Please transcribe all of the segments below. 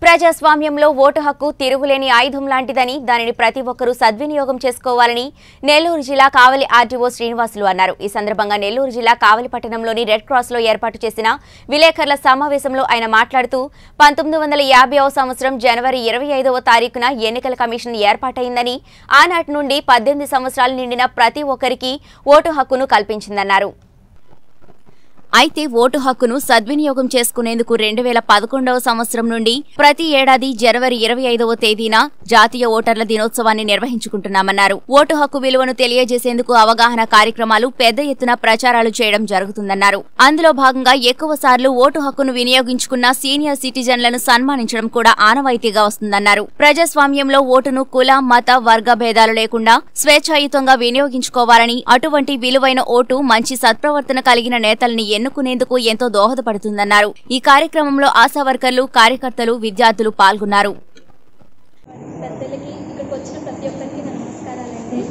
ప్రజాస్వామ్యంలో ఓటు హక్కు తిరుగులేని ఆయుధం లాంటిదని దానిని ప్రతి ఒక్కరూ సద్వినియోగం చేసుకోవాలని నెల్లూరు జిల్లా కావలి ఆర్డీఓ శ్రీనివాసులు అన్నారు ఈ సందర్భంగా నెల్లూరు జిల్లా కావలి పట్టణంలోని రెడ్ క్రాస్ లో ఏర్పాటు చేసిన విలేకరుల సమావేశంలో ఆయన మాట్లాడుతూ పంతొమ్మిది వందల యాభైవ సంవత్సరం జనవరి ఇరవై ఐదవ తారీఖున ఎన్నికల కమిషన్ ఏర్పాటైందని ఆనాటి నుండి పద్దెనిమిది సంవత్సరాలు నిండిన ప్రతి ఒక్కరికి ఓటు హక్కును కల్పించిందన్నారు అయితే ఓటు హక్కును సద్వినియోగం చేసుకునేందుకు రెండు వేల పదకొండవ సంవత్సరం నుండి ప్రతి ఏడాది జనవరి ఇరవై ఐదవ తేదీన జాతీయ ఓటర్ల దినోత్సవాన్ని నిర్వహించుకుంటున్నామన్నారు ఓటు హక్కు విలువను తెలియజేసేందుకు అవగాహన కార్యక్రమాలు పెద్ద ఎత్తున ప్రచారాలు చేయడం జరుగుతుందన్నారు అందులో భాగంగా ఎక్కువ సార్లు ఓటు హక్కును వినియోగించుకున్న సీనియర్ సిటిజన్లను సన్మానించడం కూడా ఆనవాయితీగా వస్తుందన్నారు ప్రజాస్వామ్యంలో ఓటును కుల మత వర్గ భేదాలు లేకుండా స్వేచ్ఛాయుతంగా వినియోగించుకోవాలని అటువంటి విలువైన ఓటు మంచి సత్ప్రవర్తన కలిగిన నేతల్ని ఎన్నుకునేందుకు ఎంతో దోహదపడుతుందన్నారు ఈ కార్యక్రమంలో ఆశా వర్కర్లు కార్యకర్తలు విద్యార్థులు పాల్గొన్నారు పెద్దలకి ఇక్కడికి వచ్చిన ప్రతి ఒక్కరికి నా నమస్కారాలండి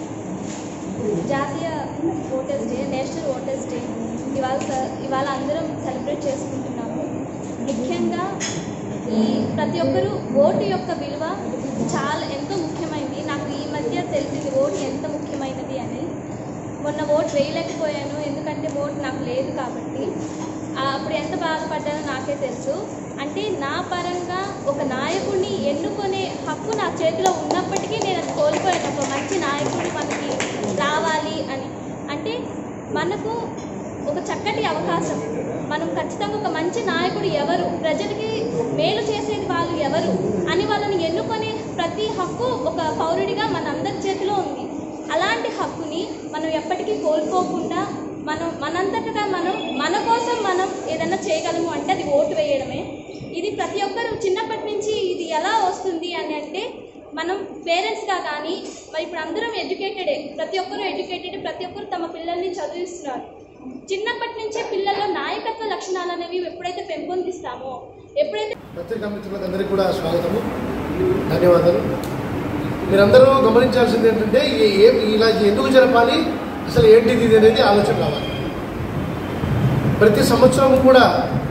జాతీయ voters day national voters day ఇవాళ స- ఇవాళ అందరం సెలబ్రేట్ చేసుకుంటున్నాము ముఖ్యంగా ఈ ప్రతి ఒక్కరూ ఓటు యొక్క విలువ చాలా ఎంతో ముఖ్యమైనది నాకు ఈ మధ్య తెలిసింది ఓటు ఎంత ముఖ్యమైనది అని మొన్న ఓటు వేయలేకపోయాను ఎందుకంటే ఓటు నాకు లేదు కాబట్టి ఆ, అప్పుడు ఎంత బాధపడ్డానో నాకే తెలుసు అంటే నా పరంగా ఒక నాయకుడిని ఎన్నుకునే హక్కు నా చేతిలో ఉన్నప్పటికీ నేను అది కోల్పోయాను ఒక మంచి నాయకుడు మనకి రావాలి అని అంటే మనకు ఒక చక్కటి అవకాశం మనం ఖచ్చితంగా ఒక మంచి నాయకుడు ఎవరు ప్రజలకి మేలు చేసేది వాళ్ళు ఎవరు అని వాళ్ళని ఎన్నుకునే ప్రతి హక్కు ఒక పౌరుడిగా మనందరి చేతిలో ఉంది అలాంటి హక్కుని మనం ఎప్పటికీ కోల్పోకుండా మనం మనంతటగా మనం మన కోసం మనం ఏదైనా చేయగలము అంటే అది ఓటు వేయడమే ఇది ప్రతి ఒక్కరు చిన్నప్పటి నుంచి ఇది ఎలా వస్తుంది అని అంటే మనం పేరెంట్స్గా కానీ మరి ఇప్పుడు అందరం ఎడ్యుకేటెడే ప్రతి ఒక్కరు ఎడ్యుకేటెడ్ ప్రతి ఒక్కరు తమ పిల్లల్ని చదివిస్తున్నారు చిన్నప్పటి నుంచే పిల్లల్లో నాయకత్వ లక్షణాలు అనేవి ఎప్పుడైతే పెంపొందిస్తామో ఎప్పుడైతే పత్రికా మిత్రులందరికీ కూడా స్వాగతము ధన్యవాదాలు మీరందరూ గమనించాల్సింది ఏంటంటే ఈ- ఏం ఇలా ఎందుకు జరపాలి అసలు ఏంటిది ఇది అనేది ఆలోచన రావాలి ప్రతి సంవత్సరం కూడా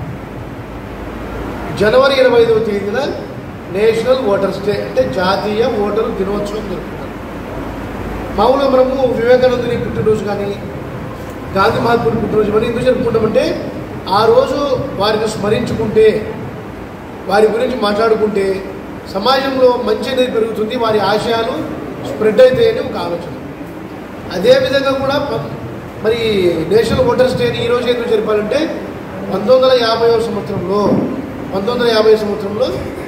జనవరి ఇరవై ఐదవ తేదీన నేషనల్ ఓటర్స్ డే అంటే జాతీయ ఓటరు దినోత్సవం జరుపుకుంటాం మామూలుగా మనము వివేకానందుని పుట్టినరోజు కానీ గాంధీ మహాత్ముడి పుట్టినరోజు కానీ ఎందుకు జరుపుకుంటామంటే ఆ రోజు వారిని స్మరించుకుంటే వారి గురించి మాట్లాడుకుంటే సమాజంలో మంచి అనేది పెరుగుతుంది వారి ఆశయాలు స్ప్రెడ్ అవుతాయని ఒక ఆలోచన అదేవిధంగా కూడా ప- మరి నేషనల్ ఓటర్స్ డేని ఈరోజు ఎందుకు జరపాలంటే పంతొమ్మిది వందల యాభైవ సంవత్సరంలో పంతొమ్మిది వందల యాభై సంవత్సరంలో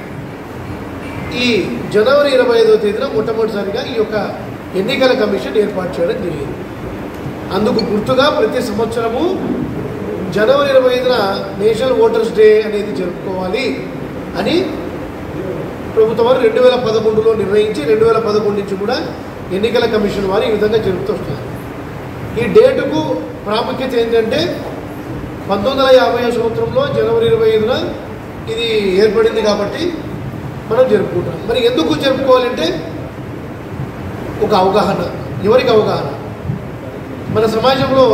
ఈ జనవరి ఇరవై ఐదవ తేదీన మొట్టమొదటిసారిగా ఈ యొక్క ఎన్నికల కమిషన్ ఏర్పాటు చేయడం జరిగింది అందుకు గుర్తుగా ప్రతి సంవత్సరము జనవరి ఇరవై ఐదున నేషనల్ ఓటర్స్ డే అనేది జరుపుకోవాలి అని ప్రభుత్వం వారు రెండు వేల పదకొండులో నిర్ణయించి రెండు వేల పదకొండు నుంచి కూడా ఎన్నికల కమిషన్ వారు ఈ విధంగా జరుపుతూ వస్తున్నారు ఈ డేటుకు ప్రాముఖ్యత ఏంటంటే పంతొమ్మిది వందల యాభై సంవత్సరంలో జనవరి ఇరవై ఐదున ఇది ఏర్పడింది కాబట్టి మనం జరుపుకుంటాం మరి ఎందుకు జరుపుకోవాలంటే ఒక అవగాహన ఎవరికి అవగాహన మన సమాజంలో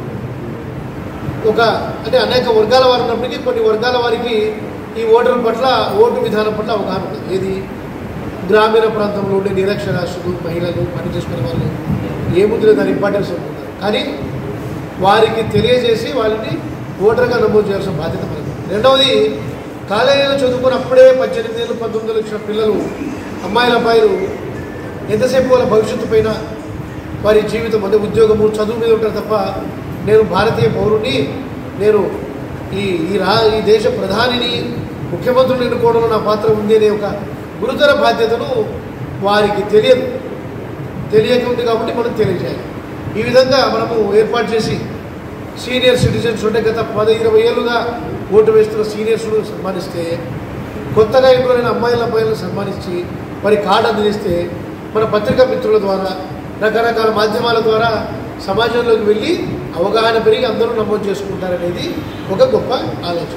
ఒక అంటే అనేక వర్గాల వారు ఉన్నప్పటికీ కొన్ని వర్గాల వారికి ఈ ఓటర్ల పట్ల ఓటు విధానం పట్ల అవగాహన ఉంది ఏది గ్రామీణ ప్రాంతంలో ఉండే నిరక్షరాస్యులు మహిళలు పని చేసుకునే వాళ్ళు ఏముందిలే దాని ఇంపార్టెన్స్ అనుకుంటారు కానీ వారికి తెలియజేసి వాళ్ళని ఓటర్గా నమోదు చేయాల్సిన బాధ్యత మనది రెండవది కాలేజీలో చదువుకుని అప్పుడే పద్దెనిమిది ఏళ్ళు పంతొమ్మిది లక్షల పిల్లలు అమ్మాయిల అబ్బాయిలు ఎంతసేపు వాళ్ళ భవిష్యత్తు పైన వారి జీవితం అంటే ఉద్యోగము చదువు మీద ఉంటారు తప్ప నేను భారతీయ పౌరుని నేను ఈ ఈ రా ఈ దేశ ప్రధానిని ముఖ్యమంత్రులు ఎన్నుకోవడంలో నా పాత్ర ఉంది అనే ఒక గురుతర బాధ్యతను వారికి తెలియదు తెలియక ఉంది కాబట్టి మనం తెలియజేయాలి ఈ విధంగా మనము ఏర్పాటు చేసి సీనియర్ సిటిజన్స్ ఉంటే గత పది ఇరవై ఏళ్ళుగా ఓటు వేస్తున్న సీనియర్స్ను సన్మానిస్తే కొత్తగా ఎన్నుకోలేని అమ్మాయిల అబ్బాయిలను సన్మానించి వారి కార్డు అందిస్తే మన పత్రికా మిత్రుల ద్వారా రకరకాల మాధ్యమాల ద్వారా సమాజంలోకి వెళ్ళి అవగాహన పెరిగి అందరూ నమోదు చేసుకుంటారనేది ఒక గొప్ప ఆలోచన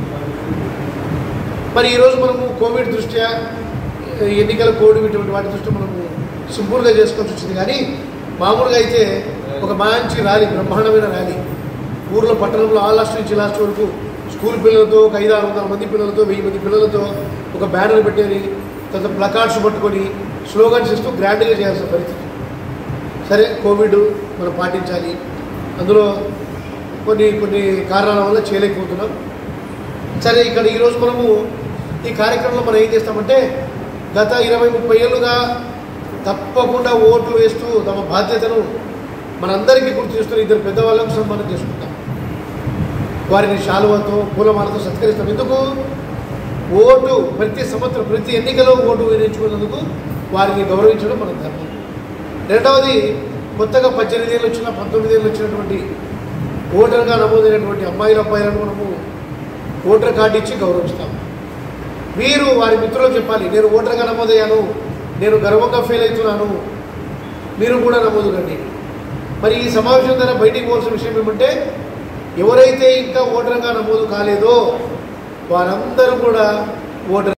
మరి ఈరోజు మనము కోవిడ్ దృష్ట్యా ఎన్నికల కోడ్ ఇటువంటి వాటి దృష్ట్యా మనము సింపుల్గా చేసుకోవాల్సి వచ్చింది కానీ మామూలుగా అయితే ఒక మంచి ర్యాలీ బ్రహ్మాండమైన ర్యాలీ ఊర్లో పట్టణంలో ఆ లాస్ట్ నుంచి లాస్ట్ వరకు స్కూల్ పిల్లలతో ఒక ఐదు ఆరు వందల మంది పిల్లలతో వెయ్యి మంది పిల్లలతో ఒక బ్యానర్ పెట్టేది తర్వాత ప్లకార్డ్స్ పట్టుకొని స్లోగన్స్ ఇస్తూ గ్రాండ్గా చేయాల్సిన పరిస్థితి సరే కోవిడ్ మనం పాటించాలి అందులో కొన్ని కొన్ని కారణాల వల్ల చేయలేకపోతున్నాం సరే ఇక్కడ ఈరోజు మనము ఈ కార్యక్రమంలో మనం ఏం చేస్తామంటే గత ఇరవై ముప్పై ఏళ్ళుగా తప్పకుండా ఓట్లు వేస్తూ తమ బాధ్యతను మనందరికీ గుర్తు చేస్తున్న ఇద్దరు పెద్దవాళ్ళకు సన్మానం చేసుకుంటాం వారిని శాలువతో పూలమాలతో సత్కరిస్తాం ఎందుకు ఓటు ప్రతి సంవత్సరం ప్రతి ఎన్నికలో ఓటు వేయించుకున్నందుకు వారిని గౌరవించడం మన ధర్మం రెండవది కొత్తగా పద్దెనిమిది ఏళ్ళు వచ్చిన పంతొమ్మిది ఏళ్ళు వచ్చినటువంటి ఓటర్గా నమోదైనటువంటి అమ్మాయిల అబ్బాయిలను మనము ఓటర్ కార్డు ఇచ్చి గౌరవిస్తాం మీరు వారి మిత్రులకు చెప్పాలి నేను ఓటర్గా నమోదయ్యాను నేను గర్వంగా ఫెయిల్ అవుతున్నాను మీరు కూడా నమోదు కండి మరి ఈ సమావేశం ద్వారా బయటికి పోవాల్సిన విషయం ఏమంటే ఎవరైతే ఇంకా ఓటర్గా నమోదు కాలేదో వారందరూ కూడా ఓటర్